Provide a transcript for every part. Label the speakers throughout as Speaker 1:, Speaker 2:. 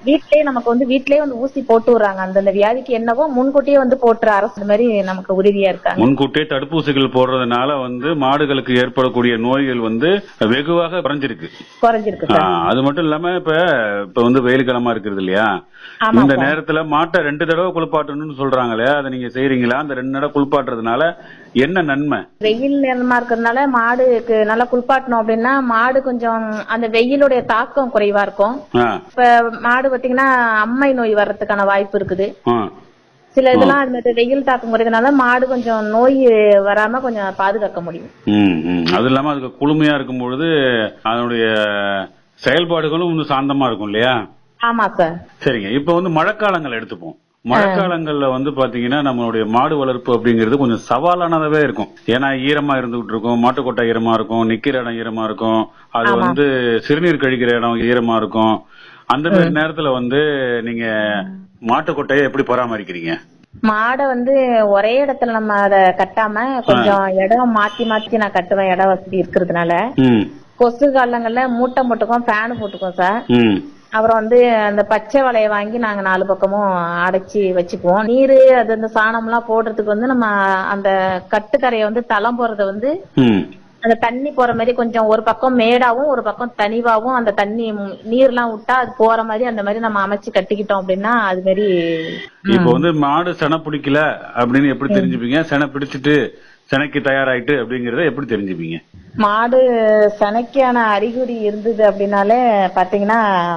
Speaker 1: வீட்லயே நமக்கு வந்து வீட்லயே வந்து ஊசி போட்டு விடுறாங்க அந்தந்த வியாதிக்கு என்னவோ முன்கூட்டியே வந்து போட்டுற அரசு இந்த மாதிரி நமக்கு உறுதியா இருக்காங்க
Speaker 2: முன்கூட்டியே தடுப்பூசிகள் போடுறதுனால வந்து மாடுகளுக்கு ஏற்படக்கூடிய நோய்கள் வந்து வெகுவாக குறைஞ்சிருக்கு
Speaker 1: குறைஞ்சிருக்கு
Speaker 2: ஆ,
Speaker 1: சார்
Speaker 2: அது மட்டும் இல்லாம இப்ப இப்ப வந்து வெயில் காலமா இருக்குது இல்லையா
Speaker 1: ஆமா
Speaker 2: இந்த
Speaker 1: சார்.
Speaker 2: நேரத்துல மாட்டை ரெண்டு தடவை குளிப்பாட்டணும்னு சொல்றாங்களே அதை நீங்க செய்றீங்களா அந்த ரெண்டு தடவை குளிப்பாட்டுறதுனால என்ன நன்மை
Speaker 1: வெயில் நேரமா இருக்கிறதுனால மாடுக்கு நல்லா குளிப்பாட்டணும் அப்படின்னா மாடு கொஞ்சம் அந்த வெயிலுடைய தாக்கம் குறைவா இருக்கும்
Speaker 2: ஆ,
Speaker 1: இப்ப மாடு பாத்தீங்கன்னா அம்மை நோய் வர்றதுக்கான வாய்ப்பு இருக்குது
Speaker 2: ஆ,
Speaker 1: சில இதெல்லாம் அது மாதிரி வெயில் தாக்கம் குறைக்கிறதுனால மாடு கொஞ்சம் நோய் வராம கொஞ்சம் பாதுகாக்க முடியும்
Speaker 2: ம், ம். அது இல்லாம அதுக்கு குளுமையா இருக்கும் பொழுது அதனுடைய செயல்பாடுகளும் இன்னும் சாந்தமா இருக்கும் இல்லையா
Speaker 1: ஆமா சார்
Speaker 2: சரிங்க இப்ப வந்து மழைக்காலங்கள் எடுத்துப்போம் மழைக்காலங்கள்ல வந்து பாத்தீங்கன்னா நம்மளுடைய மாடு வளர்ப்பு அப்படிங்கிறது கொஞ்சம் சவாலானதாவே இருக்கும் ஏன்னா ஈரமா இருந்துகிட்டு இருக்கும் மாட்டுக்கொட்டை ஈரமா இருக்கும் நிக்கிற இடம் ஈரமா இருக்கும் அது
Speaker 1: ஆமா.
Speaker 2: வந்து சிறுநீர் கழிக்கிற இடம் ஈரமா இருக்கும் அந்த மாதிரி நேரத்துல வந்து நீங்க மாட்டுக்கொட்டையை எப்படி பராமரிக்கிறீங்க
Speaker 1: மாடை வந்து ஒரே இடத்துல நம்ம அத கட்டாம கொஞ்சம் இடம் மாத்தி மாத்தி நான் கட்டுவேன் இட வசதி இருக்கிறதுனால
Speaker 2: ம்
Speaker 1: கொசு காலங்கள்ல மூட்டை போட்டுக்கோம் ஃபேன் போட்டுக்கோம் சார்
Speaker 2: ம்
Speaker 1: அப்புறம் வந்து அந்த பச்சை வலைய வாங்கி நாங்க நாலு பக்கமும் அடைச்சி வச்சுக்குவோம் நீரு அது அந்த சாணம் எல்லாம் போடுறதுக்கு வந்து நம்ம அந்த கட்டுக்கரையை வந்து தளம் போறத வந்து
Speaker 2: ம்
Speaker 1: அந்த தண்ணி போற மாதிரி கொஞ்சம் ஒரு பக்கம் மேடாவும் ஒரு பக்கம் தனிவாவும் அந்த தண்ணி ம், நீர்லாம் விட்டா அது போற மாதிரி அந்த மாதிரி நம்ம அமைச்சு கட்டிக்கிட்டோம் அப்படின்னா அது மாதிரி
Speaker 2: இப்ப வந்து மாடு செனை பிடிக்கல அப்படின்னு எப்படி தெரிஞ்சுப்பீங்க செனை பிடிச்சிட்டு செனைக்கு தயாராயிட்டு அப்படிங்கறத எப்படி தெரிஞ்சுப்பீங்க
Speaker 1: மாடு சனைக்கான அறிகுறி இருந்தது அப்படின்னாலே பாத்தீங்கன்னா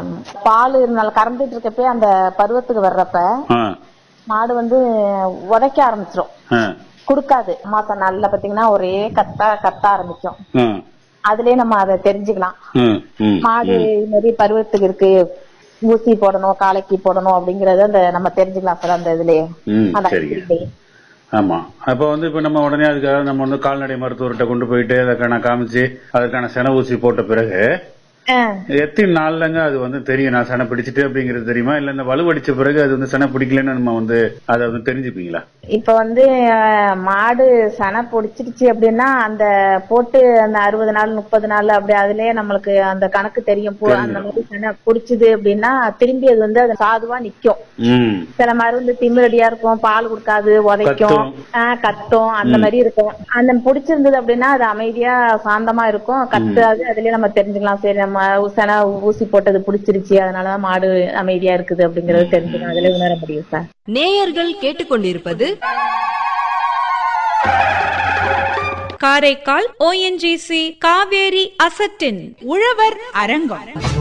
Speaker 1: பால் இருந்தாலும் கறந்துட்டு இருக்கப்பே அந்த பருவத்துக்கு வர்றப்ப
Speaker 2: ஆ,
Speaker 1: மாடு வந்து உதைக்க ஆரம்பிச்சிரும்
Speaker 2: ஆ,
Speaker 1: குடுக்காது மாசம் நாள்ல பாத்தீங்கன்னா ஒரே கத்தா கத்த ஆரம்பிக்கும்
Speaker 2: ஆ,
Speaker 1: அதுலயே நம்ம அதை தெரிஞ்சுக்கலாம்
Speaker 2: ம், ம்,
Speaker 1: மாடு இது மாதிரி பருவத்துக்கு இருக்கு ஊசி போடணும் காலைக்கு போடணும் அப்படிங்கறத அந்த நம்ம தெரிஞ்சுக்கலாம் சார் அந்த இதுலயே
Speaker 2: ம்,
Speaker 1: அந்த
Speaker 2: சரிங்க
Speaker 1: அறிகுறியிலேயே.
Speaker 2: ஆமா அப்ப வந்து இப்ப நம்ம உடனே அதுக்காக நம்ம வந்து கால்நடை மருத்துவர்கிட்ட கொண்டு போயிட்டு அதுக்கான காமிச்சு அதுக்கான சென ஊசி போட்ட பிறகு
Speaker 1: ஆ.
Speaker 2: எத்தனை நாள்லங்க அது வந்து தெரியும் நான் செனை பிடிச்சிட்டு அப்படிங்கிறது தெரியுமா இல்ல இந்த வலுவடிச்ச பிறகு அது வந்து செனை பிடிக்கலன்னு நம்ம வந்து அதை வந்து தெரிஞ்சுப்பீங்களா
Speaker 1: இப்ப வந்து அஹ், மாடு சனை பொடிச்சிடுச்சு அப்படின்னா அந்த போட்டு அந்த அறுபது நாள் முப்பது நாள் அப்படி அதுலயே நம்மளுக்கு அந்த கணக்கு தெரியும் போ- அந்த மாதிரி சனை பொடிச்சுது அப்படின்னா திரும்பி அது வந்து அது சாதுவா நிக்கும்
Speaker 2: ம்
Speaker 1: சில மருந்து திமிரடியா இருக்கும் பால் கொடுக்காது உதைக்கும்
Speaker 2: கத்தும்.
Speaker 1: ஆஹ் கத்தும் அந்த மாதிரி இருக்கும் அந்த பிடிச்சிருந்தது அப்படின்னா அது அமைதியா சாந்தமா இருக்கும் கத்தாது அதுலயே நம்ம தெரிஞ்சுக்கலாம் சரி நம்ம சனை ஊசி போட்டது பிடிச்சிருச்சு அதனாலதான் மாடு அமைதியா இருக்குது அப்படிங்கறது தெரிஞ்சுக்கலாம் அதுல உணர முடியும் சார்
Speaker 3: நேயர்கள் கேட்டுக்கொண்டிருப்பது
Speaker 4: காரைக்கால் ஓஎன்ஜிசி காவேரி அசட்டின் உழவர் அரங்கம்